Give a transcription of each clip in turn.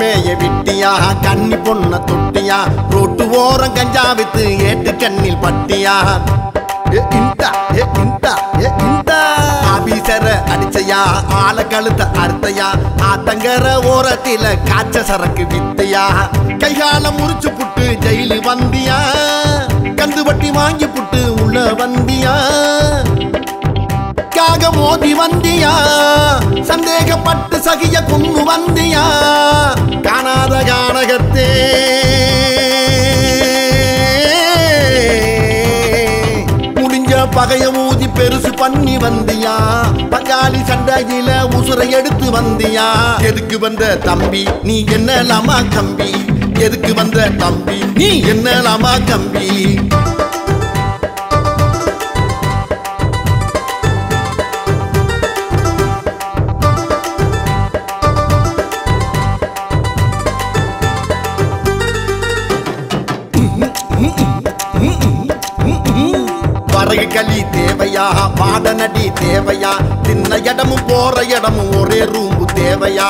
மேய விட்டியா கன்னி பொண்ண தொட்டியா ரோட்டு ஓரம் கஞ்சா வித்து ஏட்டு கண்ணில் பட்டியா ஏ இந்தா ஏ இந்தா ஏ இந்தா ஆபீசர அடிச்சையா ஆள கழுத்த அறுத்தையா ஆத்தங்கர ஓரத்தில காய்ச்ச சரக்கு வித்தையா கைகால முறிச்சு புட்டு ஜெயிலு வந்தியா கந்து வட்டி வாங்கி புட்டு உள்ள வந்தியா காக மோதி வந்தியா சந்தேகப்பட்டு சகிய கொண்டு வந்தியா காணாத கானகத்தே முடிஞ்ச பகைய ஊதி பெருசு பண்ணி வந்தியா பங்காளி சண்டையில உசுரை எடுத்து வந்தியா எதுக்கு வந்த தம்பி நீ என்னலாமா கம்பி எதுக்கு வந்த தம்பி நீ என்னலாமா கம்பி வரகு களி தேவையா வாடனடி தேவையா தின்ன இடமும் போற இடமும் ஒரே ரூம்பு தேவையா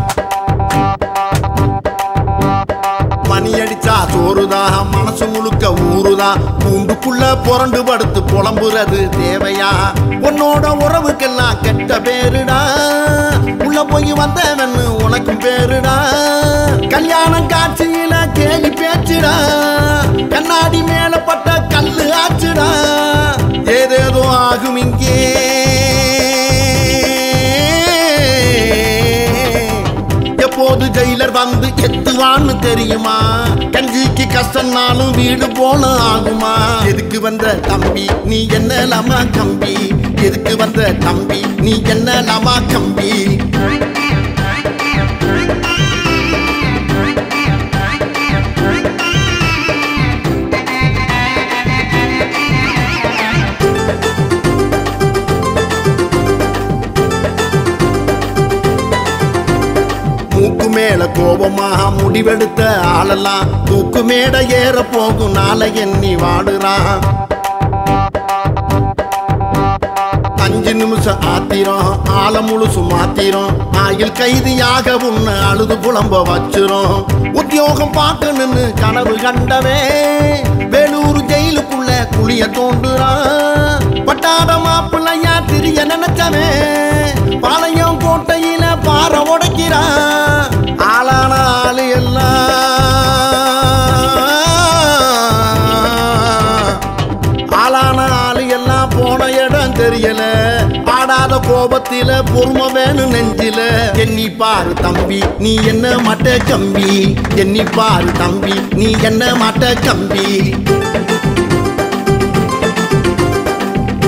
மணி அடிச்சா சோறுதா மனசு முழுக்க ஊறுதா பூண்டுக்குள்ள புரண்டு படுத்து புலம்புறது தேவையா உன்னோட உறவுக்கெல்லாம் கெட்ட பேருடா உள்ள போய் வந்தவன்னு உனக்கும் பேருடா கல்யாணம் காட்சியில கேலி பேச்சுடா கண்ணாடி மேல பட்ட கல்லு ஆச்சுடா ஏதேதோ ஆகும் இங்கே எப்போது ஜெயிலர் வந்து எத்துவான்னு தெரியுமா கஞ்சிக்கு கஷ்டம்னாலும் வீடு போல ஆகுமா எதுக்கு வந்த தம்பி நீ என்ன லமா கம்பி எதுக்கு வந்த தம்பி நீ என்ன லமா கம்பி மூக்கு மேல கோபமா முடிவெடுத்த ஆளெல்லாம் தூக்கு மேட ஏற போகும் நாளை எண்ணி வாடுறான் அஞ்சு நிமிஷம் ஆத்திரம் ஆள முழுசு மாத்திரம் ஆயில் கைதியாக உன்னை அழுது புலம்ப வச்சிரும் உத்தியோகம் பார்க்கணும்னு கனவு கண்டவே வேலூர் ஜெயிலுக்குள்ள குழிய தோண்டுறான் பட்டாட மாப்பிள்ளையா திரிய நினைச்சவே பாளையம் கோட்டையில பாறை உடைக்கிறான் ஆளான ஆளு எல்லாம் ஆளான ஆளு எல்லாம் போன இடம் தெரியல ஆடாத கோபத்தில பொறுமை வேணும் நெஞ்சில எண்ணி பாரு தம்பி நீ என்ன மட்ட கம்பி எண்ணி பாரு தம்பி நீ என்ன மட்ட கம்பி